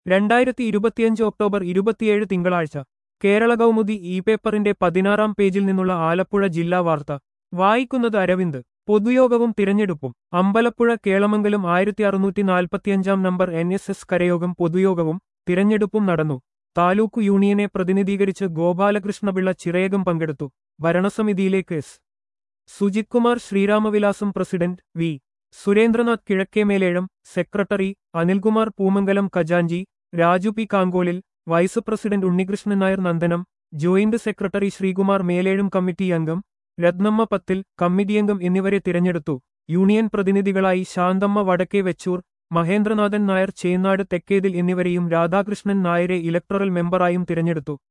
രണ്ടായിരത്തി ഇരുപത്തിയഞ്ച് ഒക്ടോബർ ഇരുപത്തിയേഴ് തിങ്കളാഴ്ച കേരള കൗമുദി ഇ പേപ്പറിന്റെ പതിനാറാം പേജിൽ നിന്നുള്ള ആലപ്പുഴ ജില്ലാ വാർത്ത വായിക്കുന്നത് അരവിന്ദ് പൊതുയോഗവും തിരഞ്ഞെടുപ്പും അമ്പലപ്പുഴ കേളമംഗലം ആയിരത്തി അറുന്നൂറ്റി നാൽപ്പത്തിയഞ്ചാം നമ്പർ എൻ എസ് എസ് കരയോഗം പൊതുയോഗവും തിരഞ്ഞെടുപ്പും നടന്നു താലൂക്ക് യൂണിയനെ പ്രതിനിധീകരിച്ച് ഗോപാലകൃഷ്ണപിള്ള ചിറയകം പങ്കെടുത്തു ഭരണസമിതിയിലേക്ക് S Sujith Kumar Sreeramavilasam president V Surendranath Kizhakkemelezham secretary Anilkumar Poomangalam ഖജാഞ്ചി Raju P Kangolil vice president Unnikrishnan Nair Nandanam joint secretary Sreekumar Melezhum committee അംഗം രത്നമ്മ പത്തിൽ കമ്മിറ്റിയംഗം എന്നിവരെ തിരഞ്ഞെടുത്തു യൂണിയൻ പ്രതിനിധികളായി ശാന്തമ്മ വടക്കേ വെച്ചൂർ മഹേന്ദ്രനാഥൻ നായർ ചേന്നാട് തെക്കേതിൽ എന്നിവരെയും രാധാകൃഷ്ണൻ നായരെ ഇലക്ടറൽ മെമ്പറായും തിരഞ്ഞെടുത്തു